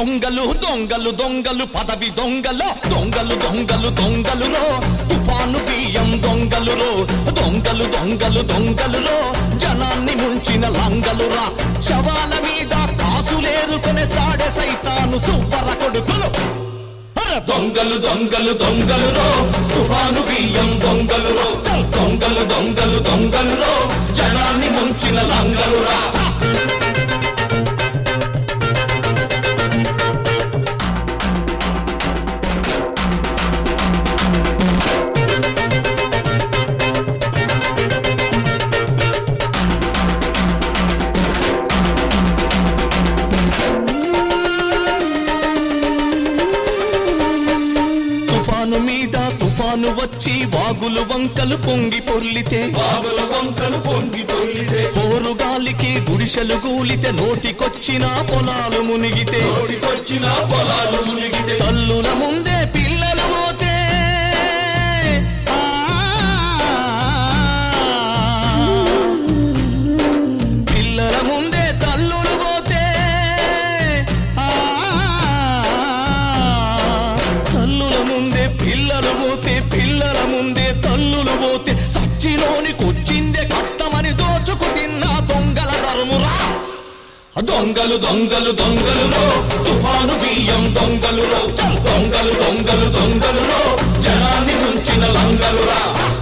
దొంగలు దొంగలు దొంగలు పదవి దొంగలో దొంగలు దొంగలు దొంగలులో తుఫాను బియ్యం దొంగలులో దొంగలు దొంగలు దొంగలులో జనాన్ని ముంచిన లంగలురా శవాల మీద కాసులేరుకునే సాడే సైతాను సువ్వర కొడుకులు అర దొంగలు దొంగలు దొంగలురో తుఫాను బియ్యం దొంగలురో చల్ దొంగలు దొంగలు దొంగలురో జనాన్ని ముంచిన లంగలురా తుఫాను మీద తుఫాను వచ్చి వాగులు వంకలు పొంగి పొర్లితే బాబుల వంకలు పొంగి పొల్లితే పోరుగాలికి గుడిసెలు గూలితే నోటికొచ్చిన పొలాలు మునిగితే నోటికొచ్చిన పొలాలు మునిగితే తల్లుల ముందే పిల్లలు పోతే ఆ, పిల్లల ముందే తల్లులు పోతే ఆ, తల్లుల ముందే పిల్లలు పోతే పిల్లల ముందే తల్లులు పోతే సచ్చిలోని కొచ్చిందే కట్టమని దోచుకు తిన్న దొంగల ధర్మురా దొంగలు దొంగలు దొంగలురో తుఫాను బియ్యం దొంగలురో చల్ దొంగలు దొంగలు దొంగలురో జనాన్ని ముంచిన లంగలురా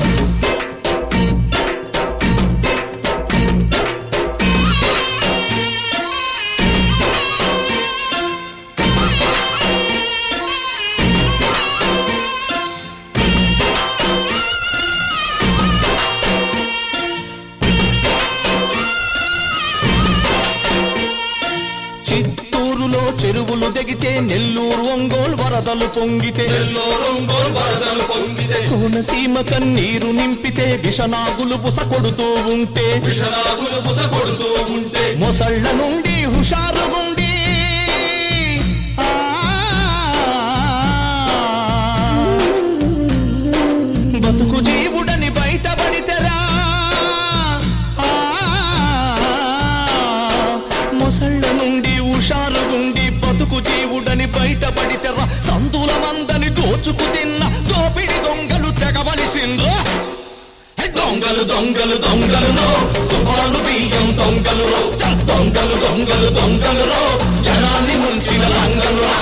చిత్తూరులో చెరువులు దిగితే నెల్లూరు ఒంగోలు వరదలు పొంగితే ఎల్లో రంగోలు వరదలు పొంగితే కోనసీమ కన్నీరు నింపితే విషనాగులు బుస కొడుతూ ఉంటే విషనాగులు బుస కొడుతూ ఉంటే మొసళ్ళ నుండి హుషారుగుండి ఆ, బతుకు జీవుడని బయటపడితేరా ఆ, మొసళ్ళ నుండి హుషారుగుండి బతుకు జీవుడని బయటపడితేరా సంతుల మందని దోచుకు తిన్న దోపిడి దొంగలు తెగవలసిండ్రా హే దొంగలు దొంగలు దొంగలురో తుఫాను బియ్యం దొంగలురో చల్ దొంగలు దొంగలు దొంగలురో జనాన్ని ముంచిన లంగలురా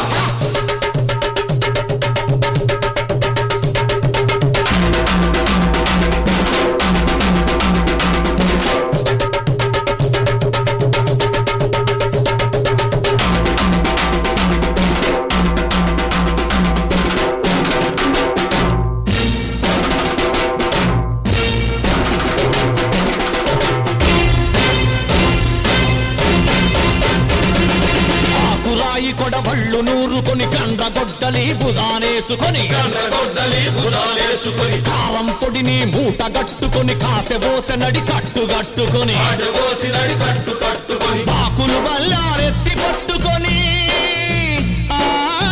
ఆకురాయి కొడవళ్ళు నూరుకొని కండగొడ్డలి భుజానేసుకొని గొడ్డలి భుజాలేసుకొని కారం పొడిని మూట గట్టుకొని కాసెబోసె నడి కట్టుగట్టుకొని ఆశపోసినడి కట్టు కట్టుకొని ఆకులు బల్లారెత్తి పట్టుకొని ఆ,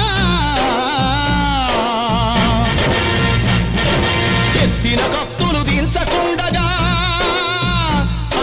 ఎత్తిన కత్తులు దించకుండగా ఆ,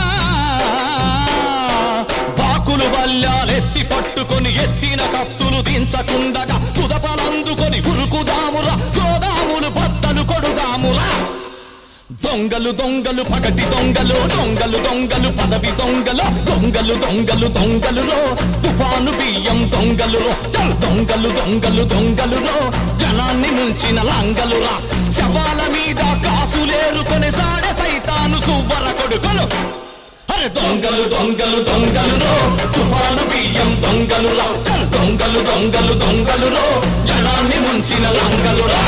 బాకులు బల్లాలెత్తి పట్టుకొని ఎత్తిన కత్తులు దించకుండగా కుదపలందుకొని ఉరుకుదామురా గోదాములు బద్దలు కొడుదామురా దొంగలు దొంగలు పగటి దొంగలు దొంగలు దొంగలు పదవి దొంగలు దొంగలు దొంగలు దొంగలులో తుఫాను బియ్యం దొంగలులో చల్ దొంగలు దొంగలు దొంగలులో జనాన్ని ముంచిన లంగలురా శవాల మీద కాసులేరుకొని సాడే సైతాను సువ్వర కొడుకులు అరే దొంగలు దొంగలు దొంగలులో తుఫాను బియ్యం దొంగలురా చల్ దొంగలు దొంగలు దొంగలులో జనాన్ని ముంచిన లంగలురా